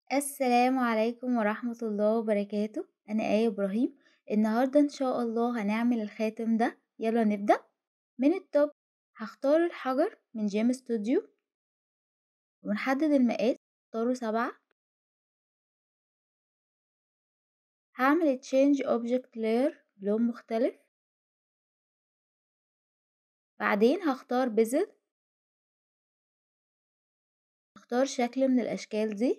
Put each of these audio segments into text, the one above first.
السلام عليكم ورحمة الله وبركاته أنا آية إبراهيم النهاردة إن شاء الله هنعمل الخاتم ده يلا نبدأ من التوب هختار الحجر من جيم ستوديو ونحدد المقاس اختاره سبعة هعمل change object layer بلون مختلف بعدين هختار بزل اختار شكل من الأشكال دي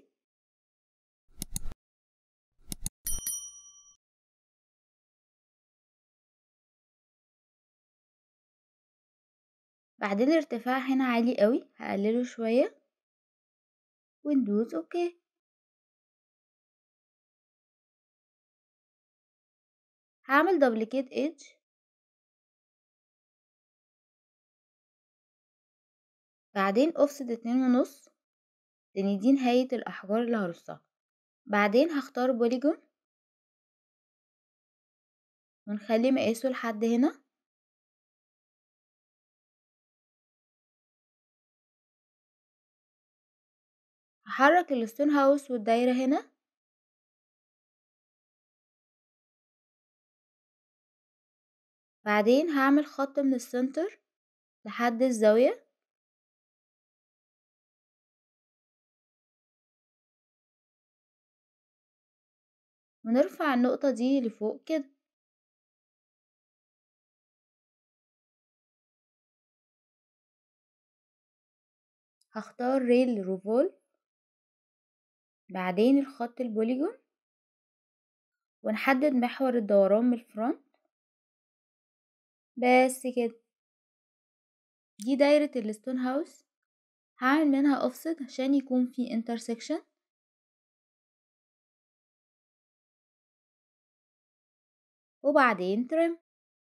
بعدين الارتفاع هنا عالي قوي هقلله شوية وندوس اوكي هعمل دبليكيت ايدج بعدين اوفست اتنين ونص لان دي نهاية الاحجار اللي هرصها بعدين هختار بوليجون ونخلي مقاسه لحد هنا هحرك الستون هاوس والدايرة هنا بعدين هعمل خط من السنتر لحد الزاوية ونرفع النقطة دي لفوق كده هختار ريل روفول بعدين الخط البوليجون ونحدد محور الدوران من الفرونت بس كده دي دايرة الستون هاوس هعمل منها اوفست عشان يكون في انترسكشن وبعدين ترم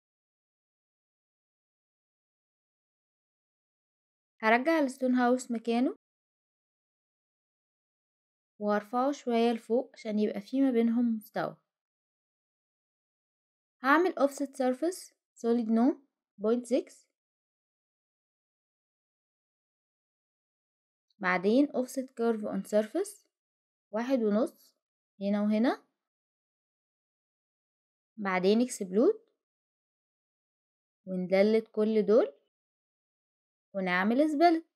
هرجع الستون هاوس مكانه وهرفعه شوية لفوق عشان يبقى في ما بينهم مستوى هعمل offset surface solid no point six بعدين offset curve on surface واحد ونص هنا وهنا بعدين اكسبلود وندلت كل دول ونعمل سبلت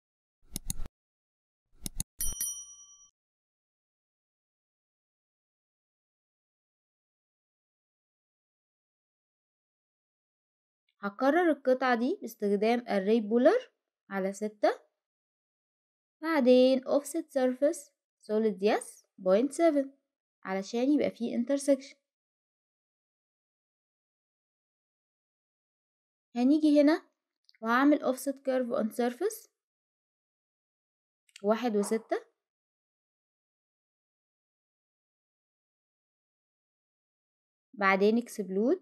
هكرر القطعة دي باستخدام array بولر على ستة بعدين offset surface solid yes point seven علشان يبقى فيه intersection هنيجي هنا وهعمل offset curve on surface واحد وستة بعدين اكسبلود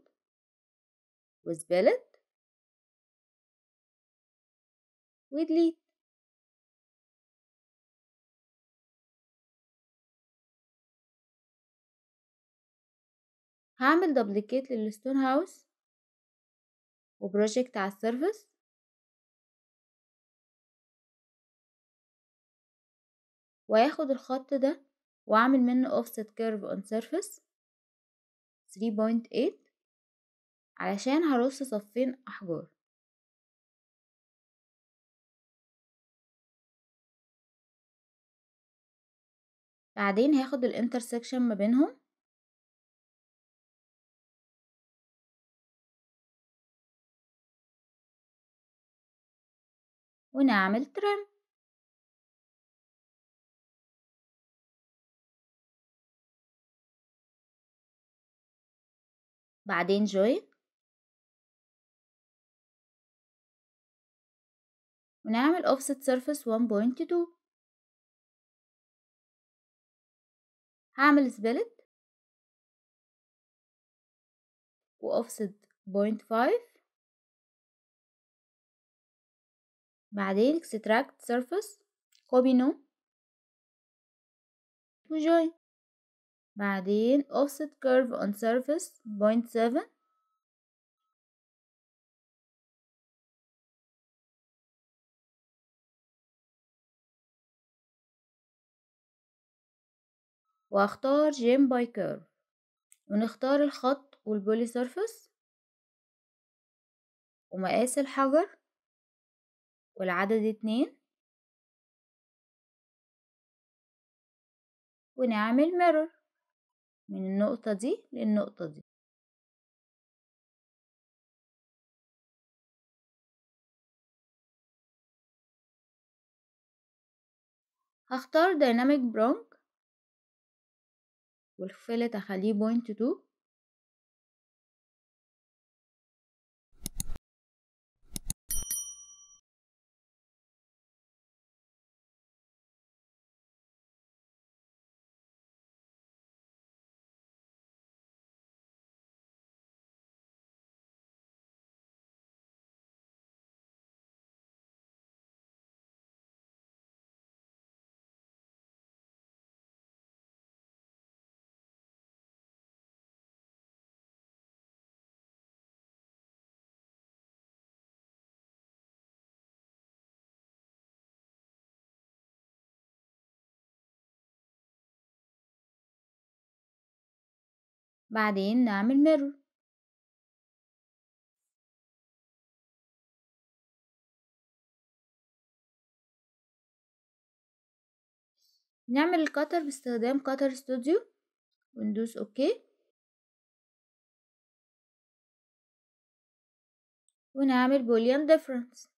وسبلت وديليت هعمل دبليكيت للستون هاوس وبروجكت على السيرفس وهاخد الخط ده واعمل منه offset curve on surface 3.8 علشان هرص صفين احجار بعدين هاخد الانترسكشن ما بينهم ونعمل ترم بعدين جوين ونعمل offset surface 1.2 هعمل سبلت و offset 0.5 بعدين extract surface copy no وجوين بعدين offset curve on surface 0.7 وهختار جيم باي كيرف ونختار الخط والبولي سيرفس ومقاس الحجر والعدد اتنين ونعمل ميرور من النقطة دي للنقطة دي هختار دايناميك برونك والفلت اخليه بوينت تو بعدين نعمل ميرور نعمل القطر باستخدام قطر ستوديو وندوس اوكي ونعمل بوليان ديفرنس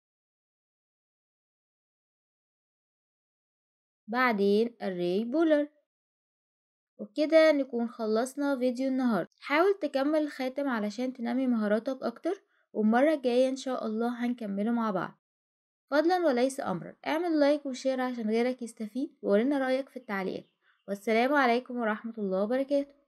بعدين array بولر وبكده نكون خلصنا فيديو النهاردة حاول تكمل الخاتم علشان تنمي مهاراتك اكتر والمرة الجاية ان شاء الله هنكمله مع بعض فضلا وليس امرا اعمل لايك وشير عشان غيرك يستفيد وقولنا رأيك في التعليقات والسلام عليكم ورحمة الله وبركاته